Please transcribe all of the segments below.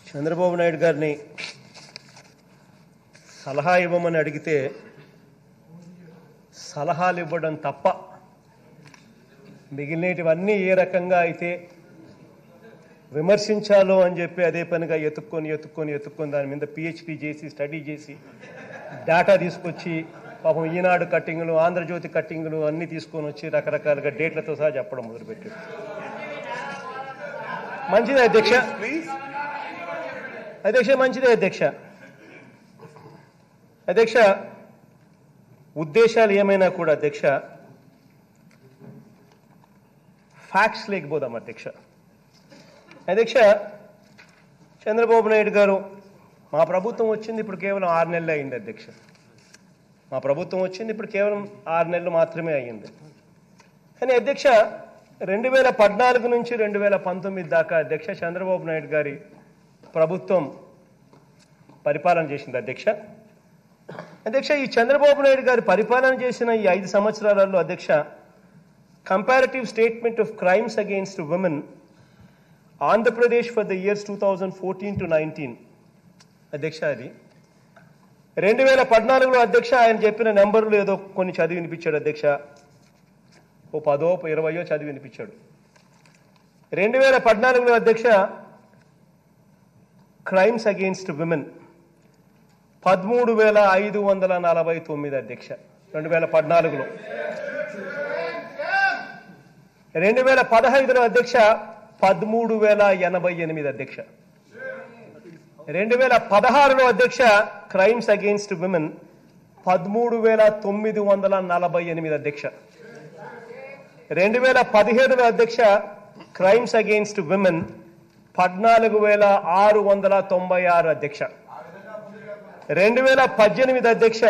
చంద్రబాబు నాయుడు గారిని సలహా ఇవ్వమని అడిగితే సలహాలు ఇవ్వడం తప్ప మిగిలినటివన్నీ ఏ రకంగా అయితే విమర్శించాలో అని చెప్పి అదే పనిగా ఎత్తుక్కొని ఎత్తుక్కొని ఎత్తుక్కొని దాని మీద పిహెచ్డి చేసి స్టడీ చేసి డేటా తీసుకొచ్చి పాపం ఈనాడు కట్టింగులు ఆంధ్రజ్యోతి కట్టింగులు అన్నీ తీసుకొని వచ్చి రకరకాలుగా డేట్లతో సహా చెప్పడం మొదలుపెట్టాడు మంచిదే అధ్యక్ష అధ్యక్ష మంచిదే అధ్యక్ష అధ్యక్ష ఉద్దేశాలు ఏమైనా కూడా అధ్యక్ష ఫ్యాక్ట్స్ లేకపోదాం అధ్యక్ష అధ్యక్ష చంద్రబాబు నాయుడు గారు మా ప్రభుత్వం వచ్చింది ఇప్పుడు కేవలం ఆరు నెలలు అయింది అధ్యక్ష మా ప్రభుత్వం వచ్చింది ఇప్పుడు కేవలం ఆరు నెలలు మాత్రమే అయ్యింది కానీ అధ్యక్ష రెండు వేల పద్నాలుగు నుంచి రెండు వేల పంతొమ్మిది దాకా అధ్యక్ష చంద్రబాబు నాయుడు గారి ప్రభుత్వం పరిపాలన చేసింది అధ్యక్ష అధ్యక్ష ఈ చంద్రబాబు నాయుడు గారి పరిపాలన చేసిన ఈ ఐదు సంవత్సరాలలో అధ్యక్ష comparative statement of crimes against women Andhra Pradesh for the years two thousand fourteen to nineteen అధ్యక్ష అది రెండు వేల పద్నాలుగులో అధ్యక్ష ఆయన చెప్పిన నెంబర్లు ఏదో కొన్ని చదివి వినిపించాడు అధ్యక్ష ఓ పదో ఇరవయో చదివి వినిపించాడు రెండు వేల పద్నాలుగులో అధ్యక్ష క్రైమ్స్ అగెయిన్స్ట్ విమెన్ పదమూడు వేల ఐదు వందల నలభై తొమ్మిది అధ్యక్ష రెండు వేల పద్నాలుగులో రెండు వేల పదహైదులో అధ్యక్ష పదమూడు వేల ఎనభై ఎనిమిది అధ్యక్ష రెండు వేల పదహారులో అధ్యక్ష క్రైమ్స్ అగెయిన్స్ట్ విమెన్ పదమూడు వేల తొమ్మిది వందల నలభై ఎనిమిది అధ్యక్ష రెండు వేల పదిహేడులో అధ్యక్ష క్రైమ్స్ అగెయిన్స్ట్ విమెన్ పద్నాలుగు వేల ఆరు వందల తొంభై ఆరు అధ్యక్ష రెండు వేల పద్దెనిమిది అధ్యక్ష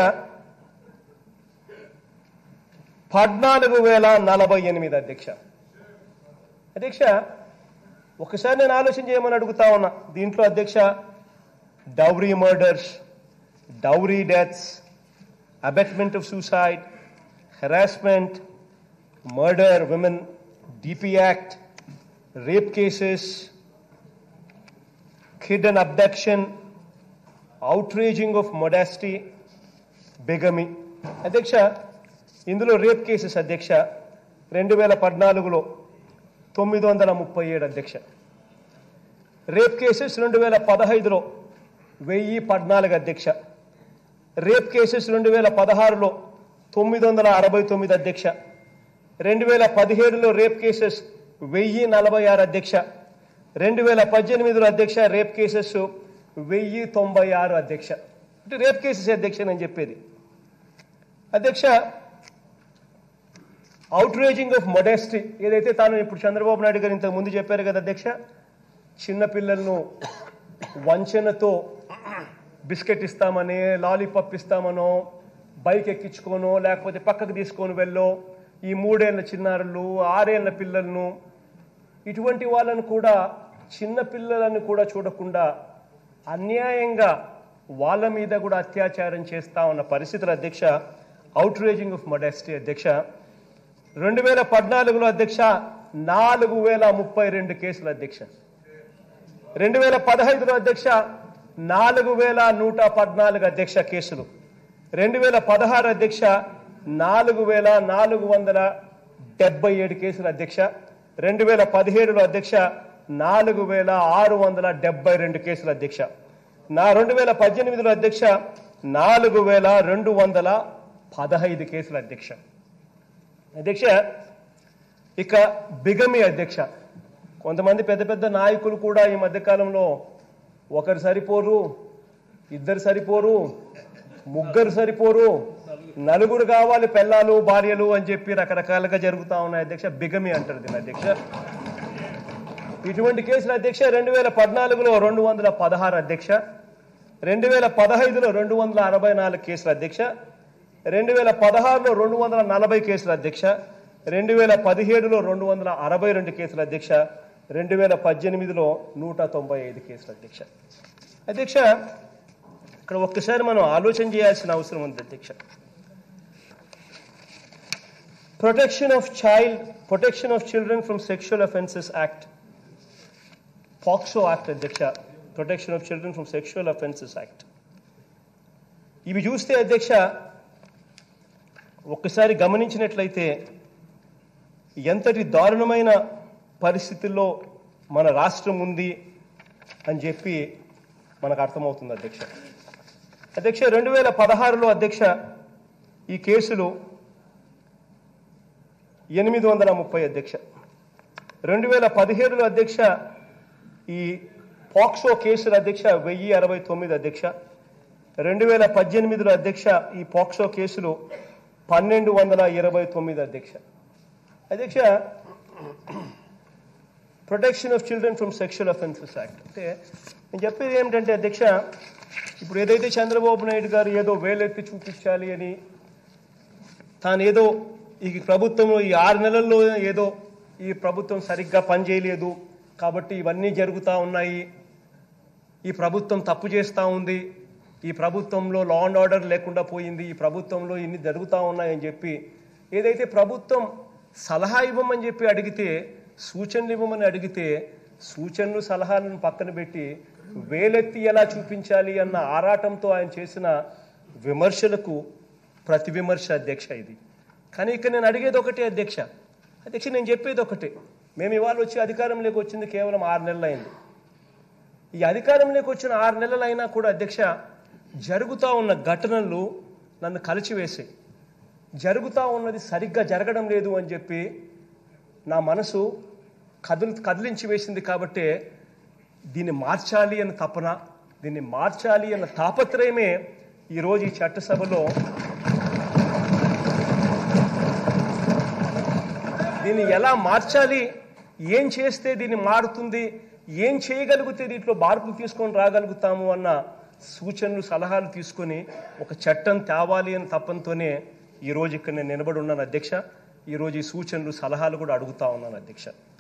పద్నాలుగు వేల నలభై ఎనిమిది అధ్యక్ష అధ్యక్ష ఒకసారి నేను ఆలోచన చేయమని అడుగుతా ఉన్నా దీంట్లో అధ్యక్ష dowry murders dowry deaths abetment of suicide harassment murder women DP act rape cases kid and abduction outraging of modesty bigamy అధ్యక్ష ఇందులో రేప్ కేసెస్ అధ్యక్ష రెండు వేల పద్నాలుగులో తొమ్మిది వందల ముప్పై ఏడు అధ్యక్ష రేప్ కేసెస్ రెండు వేల పదహైదులో వెయ్యి పద్నాలుగు అధ్యక్ష రేప్ కేసెస్ రెండు వేల పదహారులో తొమ్మిది వందల అరవై తొమ్మిది అధ్యక్ష రెండు వేల పదిహేడులో రేప్ కేసెస్ వెయ్యి నలభై ఆరు అధ్యక్ష రెండు వేల పద్దెనిమిదిలో అధ్యక్ష రేప్ కేసెస్ వెయ్యి తొంభై ఆరు అధ్యక్ష అంటే రేప్ కేసెస్ అధ్యక్ష నేను చెప్పేది అధ్యక్ష అవుట్రేజింగ్ ఆఫ్ మొడెస్టీ ఏదైతే తాను ఇప్పుడు చంద్రబాబు నాయుడు గారు ఇంతకు ముందు చెప్పారు కదా అధ్యక్ష చిన్నపిల్లలను వంచనతో బిస్కెట్ ఇస్తామని లాలీపాప్ ఇస్తామనో బైక్ ఎక్కించుకోనో లేకపోతే పక్కకు తీసుకొని వెళ్ళో ఈ మూడేళ్ల చిన్నారులు ఆరేళ్ల పిల్లలను ఇటువంటి వాళ్ళను కూడా చిన్న పిల్లలను కూడా చూడకుండా అన్యాయంగా వాళ్ళ మీద కూడా అత్యాచారం చేస్తా ఉన్న పరిస్థితుల అధ్యక్ష అవుట్రేజింగ్ ఆఫ్ మొడెస్టీ అధ్యక్ష రెండు వేల పద్నాలుగులో అధ్యక్ష నాలుగు వేల ముప్పై రెండు కేసులు అధ్యక్ష రెండు వేల పదహైదులో అధ్యక్ష నాలుగు వేల నూట పద్నాలుగు అధ్యక్ష కేసులు రెండు వేల పదహారు అధ్యక్ష నాలుగు వేల నాలుగు వందల డెబ్బై ఏడు కేసులు అధ్యక్ష రెండు వేల పదిహేడులో అధ్యక్ష నాలుగు వేల ఆరు వందల డెబ్బై రెండు కేసులు అధ్యక్ష నా రెండు వేల పద్దెనిమిదిలో అధ్యక్ష నాలుగు వేల రెండు వందల పదహైదు కేసులు అధ్యక్ష అధ్యక్ష ఇక బిగమి అధ్యక్ష కొంతమంది పెద్ద పెద్ద నాయకులు కూడా ఈ మధ్యకాలంలో ఒకరు సరిపోరు ఇద్దరు సరిపోరు ముగ్గురు సరిపోరు నలుగురు కావాలి పెళ్ళాలు భార్యలు అని చెప్పి రకరకాలుగా జరుగుతా ఉన్నాయి అధ్యక్ష బిగమి అంటారు దీని అధ్యక్ష ఇటువంటి కేసులు అధ్యక్ష రెండు వేల పద్నాలుగులో రెండు వందల పదహారు అధ్యక్ష రెండు వేల పదహైదులో రెండు వందల అరవై నాలుగు కేసులు అధ్యక్ష రెండు వేల పదహారులో రెండు వందల నలభై కేసులు అధ్యక్ష రెండు వేల పదిహేడులో రెండు వందల అరవై రెండు కేసులు అధ్యక్ష రెండు వేల పద్దెనిమిదిలో నూట తొంభై ఐదు కేసులు అధ్యక్ష అధ్యక్ష ఇక్కడ ఒక్కసారి మనం ఆలోచన చేయాల్సిన అవసరం ఉంది అధ్యక్ష protection of child protection of children from sexual offences act POCSO act అధ్యక్ష protection of children from sexual offences act ఇవి చూస్తే అధ్యక్ష ఒక్కసారి గమనించినట్లయితే ఎంతటి దారుణమైన పరిస్థితుల్లో మన రాష్ట్రం ఉంది అని చెప్పి మనకు అర్థమవుతుంది అధ్యక్ష అధ్యక్ష రెండు వేల పదహారులో అధ్యక్ష ఈ కేసులు ఎనిమిది వందల ముప్పై అధ్యక్ష రెండు వేల పదిహేడులో అధ్యక్ష ఈ పాక్సో కేసుల అధ్యక్ష వెయ్యి అరవై తొమ్మిది అధ్యక్ష రెండు వేల పద్దెనిమిదిలో అధ్యక్ష ఈ పాక్సో కేసులు పన్నెండు వందల ఇరవై తొమ్మిది అధ్యక్ష అధ్యక్ష protection of children from sexual offences act అంటే నేను చెప్పేది ఏమిటంటే అధ్యక్ష ఇప్పుడు ఏదైతే చంద్రబాబు నాయుడు గారు ఏదో వేలెత్తి చూపించాలి అని తాను ఏదో ఈ ప్రభుత్వం ఈ ఆరు నెలల్లో ఏదో ఈ ప్రభుత్వం సరిగ్గా పనిచేయలేదు కాబట్టి ఇవన్నీ జరుగుతూ ఉన్నాయి ఈ ప్రభుత్వం తప్పు చేస్తూ ఉంది ఈ ప్రభుత్వంలో లా అండ్ ఆర్డర్ లేకుండా పోయింది ఈ ప్రభుత్వంలో ఇన్ని జరుగుతూ ఉన్నాయని చెప్పి ఏదైతే ప్రభుత్వం సలహా ఇవ్వమని చెప్పి అడిగితే సూచనలు ఇవ్వమని అడిగితే సూచనలు సలహాలను పక్కన పెట్టి వేలెత్తి ఎలా చూపించాలి అన్న ఆరాటంతో ఆయన చేసిన విమర్శలకు ప్రతి విమర్శ అధ్యక్ష ఇది కానీ ఇక్కడ నేను అడిగేది ఒకటే అధ్యక్ష అధ్యక్ష నేను చెప్పేది ఒకటే మేము ఇవాళ వచ్చి అధికారంలోకి వచ్చింది కేవలం ఆరు నెలలు అయింది ఈ అధికారంలోకి వచ్చిన ఆరు నెలలు అయినా కూడా అధ్యక్ష జరుగుతూ ఉన్న ఘటనలు నన్ను కలిచివేసాయి జరుగుతూ ఉన్నది సరిగ్గా జరగడం లేదు అని చెప్పి నా మనసు కదులు కదిలించి వేసింది కాబట్టే దీన్ని మార్చాలి అన్న తపన దీన్ని మార్చాలి అన్న తాపత్రయమే ఈరోజు ఈ చట్టసభలో దీన్ని ఎలా మార్చాలి ఏం చేస్తే దీన్ని మారుతుంది ఏం చేయగలిగితే దీంట్లో మార్పులు తీసుకొని రాగలుగుతాము అన్న సూచనలు సలహాలు తీసుకొని ఒక చట్టం తేవాలి అని తప్పంతోనే ఈరోజు ఇక్కడ నేను నిలబడి ఉన్నాను అధ్యక్ష ఈరోజు ఈ సూచనలు సలహాలు కూడా అడుగుతా ఉన్నాను అధ్యక్ష